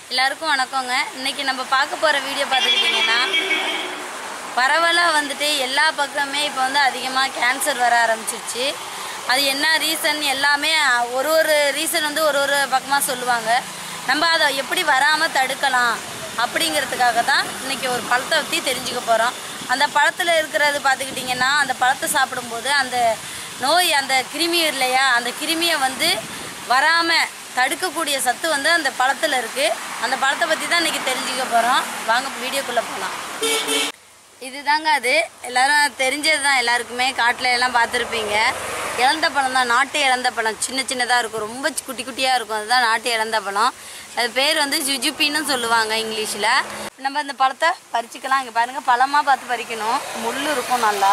எல்லாருக்கும் வணக்கங்க இன்னைக்கு நம்ம பார்க்க போகிற வீடியோ பார்த்துக்கிட்டிங்கன்னா பரவலாக வந்துட்டு எல்லா பக்கமே இப்போ வந்து அதிகமாக கேன்சர் வர ஆரம்பிச்சிருச்சு அது என்ன ரீசன் எல்லாமே ஒரு ஒரு ரீசன் வந்து ஒரு ஒரு பக்கமாக சொல்லுவாங்க நம்ம அதை எப்படி வராமல் தடுக்கலாம் அப்படிங்கிறதுக்காக தான் இன்றைக்கி ஒரு பழத்தை பற்றி தெரிஞ்சுக்க போகிறோம் அந்த பழத்தில் இருக்கிறது பார்த்துக்கிட்டிங்கன்னா அந்த பழத்தை சாப்பிடும்போது அந்த நோய் அந்த கிருமி இல்லையா அந்த கிருமியை வந்து வராமல் தடுக்கக்கூடிய சத்து வந்து அந்த பழத்தில் இருக்குது அந்த பழத்தை பற்றி தான் இன்றைக்கி தெரிஞ்சுக்க போகிறோம் வாங்க வீடியோக்குள்ளே போகலாம் இதுதாங்க அது எல்லாரும் தெரிஞ்சது தான் எல்லாருக்குமே காட்டில் எல்லாம் பார்த்துருப்பீங்க இழந்த பழம் தான் நாட்டு இழந்த பழம் சின்ன சின்னதாக இருக்கும் ரொம்ப சி- குட்டி குட்டியாக இருக்கும் அதுதான் நாட்டு இழந்த பழம் அது பேர் வந்து ஜுஜுப்பின்னு சொல்லுவாங்க இங்கிலீஷில் நம்ம இந்த பழத்தை பறிச்சுக்கலாம் இங்கே பாருங்கள் பழமாக பார்த்து பறிக்கணும் முள் இருக்கும் நல்லா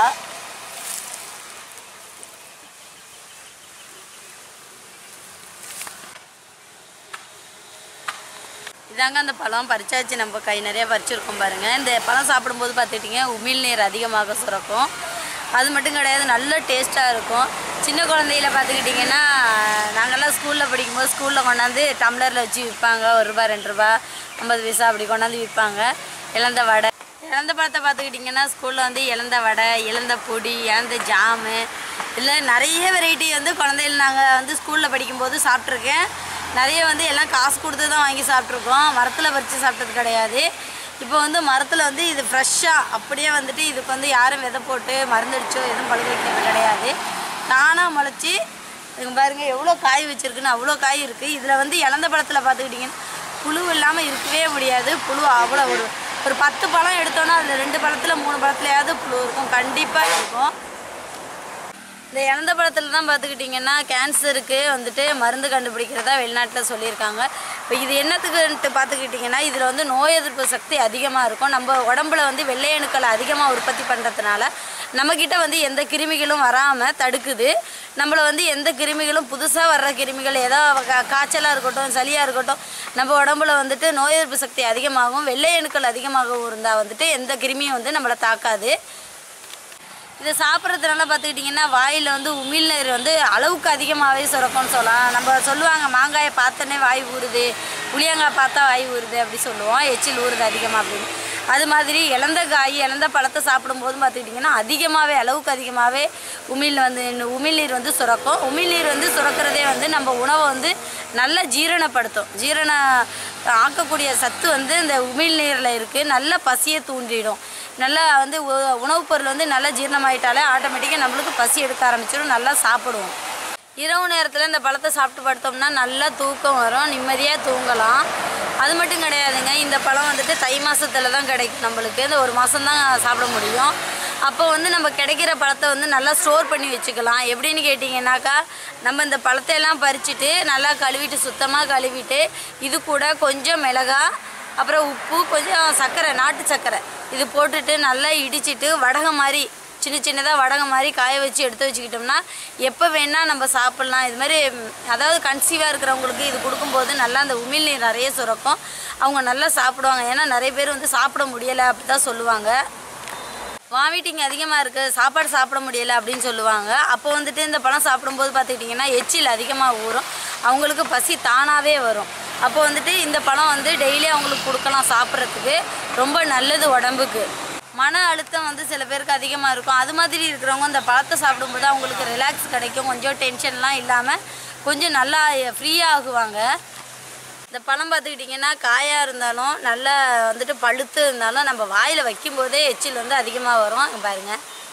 இதாங்க அந்த பழம் பறிச்சாச்சு நம்ம கை நிறைய பறிச்சிருக்கோம் பாருங்க இந்த பழம் சாப்பிடும்போது பார்த்துக்கிட்டிங்க உமிழ் நீர் அதிகமாக சுரக்கும் அது மட்டும் கிடையாது நல்ல டேஸ்ட்டாக இருக்கும் சின்ன குழந்தையில பார்த்துக்கிட்டிங்கன்னா நாங்கள்லாம் ஸ்கூலில் படிக்கும்போது ஸ்கூலில் கொண்டாந்து டம்ளரில் வச்சு விற்பாங்க ஒரு ரூபா ரெண்டு ரூபா ஐம்பது பைசா அப்படி கொண்டாந்து விற்பாங்க இழந்த வடை இழந்த பழத்தை பார்த்துக்கிட்டிங்கன்னா ஸ்கூலில் வந்து இழந்த வடை இழந்த பொடி இழந்த ஜாமு இல்லை நிறைய வெரைட்டி வந்து குழந்தைகள் நாங்கள் வந்து ஸ்கூலில் படிக்கும்போது சாப்பிட்ருக்கேன் நிறைய வந்து எல்லாம் காசு கொடுத்து தான் வாங்கி சாப்பிட்ருக்கோம் மரத்தில் பறித்து சாப்பிட்டது கிடையாது இப்போ வந்து மரத்தில் வந்து இது ஃப்ரெஷ்ஷாக அப்படியே வந்துட்டு இதுக்கு வந்து யாரும் விதை போட்டு மருந்தடிச்சோ எதுவும் பழுக்க வைக்கிறது கிடையாது தானாக முளைச்சி இங்க பாருங்க எவ்வளோ காய் வச்சிருக்குன்னு அவ்வளோ காய் இருக்குது இதில் வந்து இழந்த பழத்தில் பார்த்துக்கிட்டிங்கன்னா புழு இல்லாமல் இருக்கவே முடியாது புழு அவ்வளோ ஒரு ஒரு பத்து பழம் எடுத்தோன்னா அதில் ரெண்டு பழத்தில் மூணு பழத்துலையாவது புழு இருக்கும் கண்டிப்பாக இருக்கும் இந்த இறந்த பழத்தில் தான் பார்த்துக்கிட்டிங்கன்னா கேன்சருக்கு வந்துட்டு மருந்து கண்டுபிடிக்கிறதா வெளிநாட்டில் சொல்லியிருக்காங்க இப்போ இது என்னத்துக்குன்ட்டு பார்த்துக்கிட்டிங்கன்னா இதில் வந்து நோய் எதிர்ப்பு சக்தி அதிகமாக இருக்கும் நம்ம உடம்புல வந்து வெள்ளை அணுக்களை அதிகமாக உற்பத்தி பண்ணுறதுனால நம்மக்கிட்ட வந்து எந்த கிருமிகளும் வராமல் தடுக்குது நம்மளை வந்து எந்த கிருமிகளும் புதுசாக வர்ற கிருமிகள் ஏதோ கா- காய்ச்சலாக இருக்கட்டும் சளியாக இருக்கட்டும் நம்ம உடம்புல வந்துட்டு நோய் எதிர்ப்பு சக்தி அதிகமாகவும் வெள்ளை அணுக்கள் அதிகமாகவும் இருந்தால் வந்துட்டு எந்த கிருமியும் வந்து நம்மளை தாக்காது இதை சாப்பிட்றதுனால பார்த்துக்கிட்டிங்கன்னா வாயில் வந்து உமிழ்நீர் வந்து அளவுக்கு அதிகமாகவே சுரக்கும்னு சொல்லலாம் நம்ம சொல்லுவாங்க மாங்காயை பார்த்தோன்னே வாய் ஊறுது புளியங்காய் பார்த்தா வாய் ஊறுது அப்படி சொல்லுவோம் எச்சில் ஊறுது அதிகமாக அப்படின்னு அது மாதிரி இழந்த காய் இழந்த பழத்தை சாப்பிடும்போது பார்த்துக்கிட்டிங்கன்னா அதிகமாகவே அளவுக்கு அதிகமாகவே உமிழ் வந்து உமிழ்நீர் வந்து சுரக்கும் உமிழ்நீர் வந்து சுரக்கிறதே வந்து நம்ம உணவை வந்து நல்லா ஜீரணப்படுத்தும் ஜீரண ஆக்கக்கூடிய சத்து வந்து இந்த உமிழ்நீரில் இருக்குது நல்ல பசியை தூண்டிடும் நல்லா வந்து உ- உணவுப் பொருள் வந்து நல்லா ஜீரணமாயிட்டாலே ஆட்டோமேட்டிக்காக நம்மளுக்கு பசி எடுக்க ஆரம்பிச்சிடும் நல்லா சாப்பிடுவோம் இரவு நேரத்தில் இந்த பழத்தை சாப்பிட்டு படுத்தோம்னா நல்லா தூக்கம் வரும் நிம்மதியாக தூங்கலாம் அது மட்டும் கிடையாதுங்க இந்த பழம் வந்துட்டு தை மாசத்துல தான் கிடைக்கும் நம்மளுக்கு இந்த ஒரு மாதம் தான் சாப்பிட முடியும் அப்போ வந்து நம்ம கிடைக்கிற பழத்தை வந்து நல்லா ஸ்டோர் பண்ணி வச்சுக்கலாம் எப்படின்னு கேட்டிங்கன்னாக்கா நம்ம இந்த பழத்தை எல்லாம் பறிச்சுட்டு நல்லா கழுவிட்டு சுத்தமாக கழுவிட்டு இது கூட கொஞ்சம் மிளகாய் அப்புறம் உப்பு கொஞ்சம் சர்க்கரை நாட்டு சர்க்கரை இது போட்டுட்டு நல்லா இடிச்சிட்டு வடகம் மாதிரி சின்ன சின்னதாக வடகம் மாதிரி காய வச்சு எடுத்து வச்சுக்கிட்டோம்னா எப்போ வேணால் நம்ம சாப்பிட்லாம் இது மாதிரி ம், அதாவது கன்சீவாக இருக்கிறவங்களுக்கு இது கொடுக்கும்போது நல்லா அந்த உமிழ்நீர் நிறைய சுரக்கும் அவங்க நல்லா சாப்பிடுவாங்க ஏன்னா நிறைய பேர் வந்து சாப்பிட முடியலை அப்படி தான் சொல்லுவாங்க வாமிட்டிங் அதிகமாக இருக்குது சாப்பாடு சாப்பிட முடியலை அப்படின்னு சொல்லுவாங்க அப்போ வந்துட்டு இந்த பழம் சாப்பிடும்போது பார்த்துக்கிட்டிங்கன்னா எச்சில் அதிகமாக ஊறும் அவங்களுக்கு பசி தானாகவே வரும் அப்போ வந்துட்டு இந்த பழம் வந்து டெய்லி அவங்களுக்கு கொடுக்கலாம் சாப்பிட்றதுக்கு ரொம்ப நல்லது உடம்புக்கு மன அழுத்தம் வந்து சில பேருக்கு அதிகமாக இருக்கும் அது மாதிரி இருக்கிறவங்க இந்த பழத்தை சாப்பிடும்போது அவங்களுக்கு ரிலாக்ஸ் கிடைக்கும் கொஞ்சம் டென்ஷன்லாம் இல்லாமல் கொஞ்சம் நல்லா ஃப்ரீயாக ஆகுவாங்க இந்த பழம் பார்த்துக்கிட்டிங்கன்னா காயாக இருந்தாலும் நல்லா வந்துட்டு பழுத்து இருந்தாலும் நம்ம வாயில் வைக்கும்போதே எச்சில் வந்து அதிகமாக வரும் இங்க பாருங்க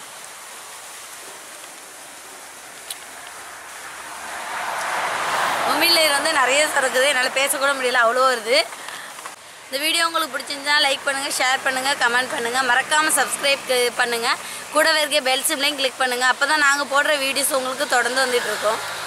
உமிழ்நீர் வந்து நிறைய சுரக்குது என்னால் பேசக்கூட முடியல அவ்வளோ வருது இந்த வீடியோ உங்களுக்கு பிடிச்சிருந்தா லைக் பண்ணுங்கள் ஷேர் பண்ணுங்கள் கமெண்ட் பண்ணுங்கள் மறக்காமல் சப்ஸ்கிரைப் பண்ணுங்கள் கூடவே இருக்க பெல் சிம்லையும் கிளிக் பண்ணுங்கள் அப்போ தான் நாங்கள் போடுற வீடியோஸ் உங்களுக்கு தொடர்ந்து வந்துட்டு இருக்கோம்